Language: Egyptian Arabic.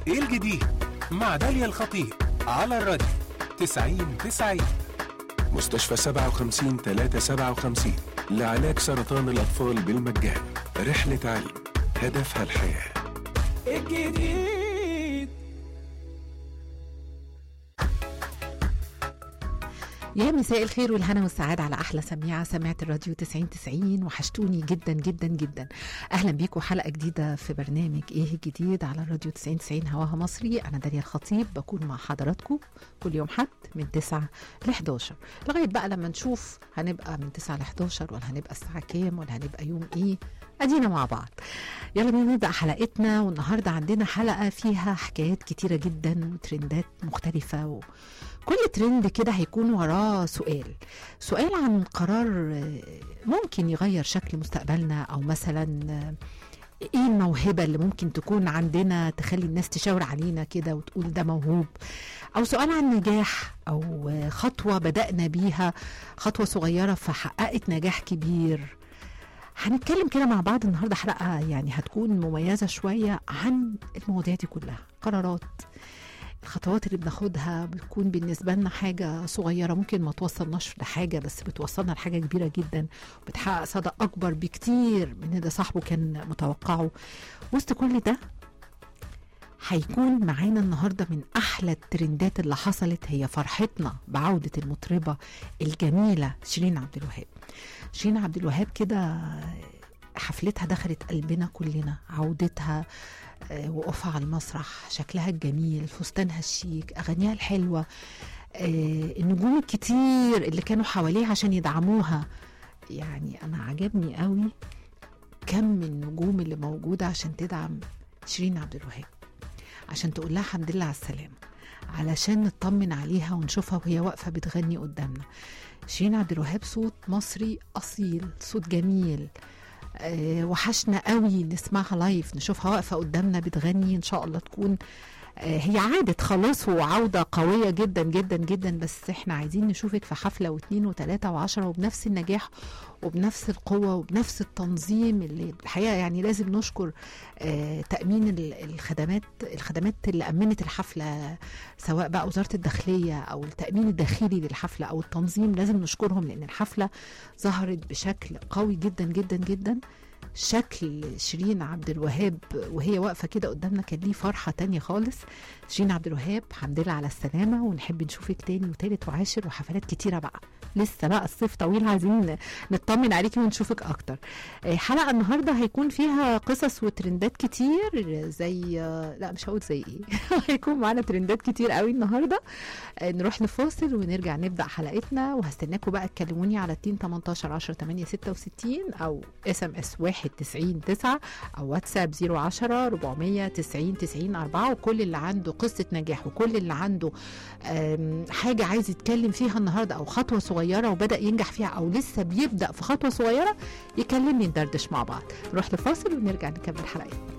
ايه الجديد مع داليا الخطيب على الراديو 90 90 مستشفى 57 357 لعلاج سرطان الأطفال بالمجان رحلة علم هدفها الحياة الجديد يا مساء الخير والهنا والسعادة على أحلى سميعة سماعة الراديو 90 90 وحشتوني جدا جدا جدا أهلا بيكم حلقة جديدة في برنامج إيه الجديد على الراديو 90 90 هواها مصري أنا داليا الخطيب بكون مع حضراتكم كل يوم حد من 9 ل 11 لغاية بقى لما نشوف هنبقى من 9 ل 11 ولا هنبقى الساعة كام ولا هنبقى يوم إيه أدينا مع بعض يلا بينا نبدأ حلقتنا والنهاردة عندنا حلقة فيها حكايات كتيرة جدا وترندات مختلفة و... كل ترند كده هيكون وراه سؤال سؤال عن قرار آه، ممكن يغير شكل مستقبلنا او مثلا آه، ايه الموهبه اللي ممكن تكون عندنا تخلي الناس تشاور علينا كده وتقول ده موهوب او سؤال عن نجاح او آه، خطوه بدانا بيها خطوه صغيره فحققت نجاح كبير هنتكلم كده مع بعض النهارده حلقه يعني هتكون مميزه شويه عن المواضيع دي كلها قرارات الخطوات اللي بناخدها بتكون بالنسبة لنا حاجة صغيرة ممكن ما توصلناش لحاجة بس بتوصلنا لحاجة كبيرة جدا وبتحقق صدى أكبر بكتير من اللي صاحبه كان متوقعه وسط كل ده هيكون معانا النهارده من احلى الترندات اللي حصلت هي فرحتنا بعوده المطربه الجميله شيرين عبد الوهاب. شيرين عبد الوهاب كده حفلتها دخلت قلبنا كلنا عودتها آه، وقوفها على المسرح شكلها الجميل فستانها الشيك اغانيها الحلوه آه، النجوم الكتير اللي كانوا حواليها عشان يدعموها يعني انا عجبني قوي كم من النجوم اللي موجوده عشان تدعم شيرين عبد الوهاب عشان تقول لها الحمد لله على السلامه علشان نطمن عليها ونشوفها وهي واقفه بتغني قدامنا شيرين عبد الوهاب صوت مصري اصيل صوت جميل آه، وحشنا قوي نسمعها لايف نشوفها واقفه قدامنا بتغني ان شاء الله تكون آه، هي عادت خلاص وعودة قوية جدا جدا جدا بس احنا عايزين نشوفك في حفلة واثنين وثلاثة وعشرة وبنفس النجاح وبنفس القوة وبنفس التنظيم اللي الحقيقة يعني لازم نشكر آه، تأمين ال- الخدمات الخدمات اللي أمنت الحفلة سواء بقى وزارة الداخلية أو التأمين الداخلي للحفلة أو التنظيم لازم نشكرهم لأن الحفلة ظهرت بشكل قوي جدا جدا جدا شكل شيرين عبد الوهاب وهي واقفه كده قدامنا كان ليه فرحه تانية خالص شيرين عبد الوهاب الحمد لله على السلامه ونحب نشوفك تاني وتالت وعاشر وحفلات كتيره بقى لسه بقى الصيف طويل عايزين نطمن عليكي ونشوفك اكتر آه، حلقه النهارده هيكون فيها قصص وترندات كتير زي آه، لا مش هقول زي ايه هيكون معانا ترندات كتير قوي النهارده آه، نروح لفاصل ونرجع نبدا حلقتنا وهستناكم بقى تكلموني على 2 18 10 8 66 او اس ام اس 1 90 9 او واتساب 010 490 90 4 وكل اللي عنده قصه نجاح وكل اللي عنده آم، حاجه عايز يتكلم فيها النهارده او خطوه صغيره وبدا ينجح فيها او لسه بيبدا في خطوه صغيره يكلمني ندردش مع بعض نروح لفاصل ونرجع نكمل حلقتنا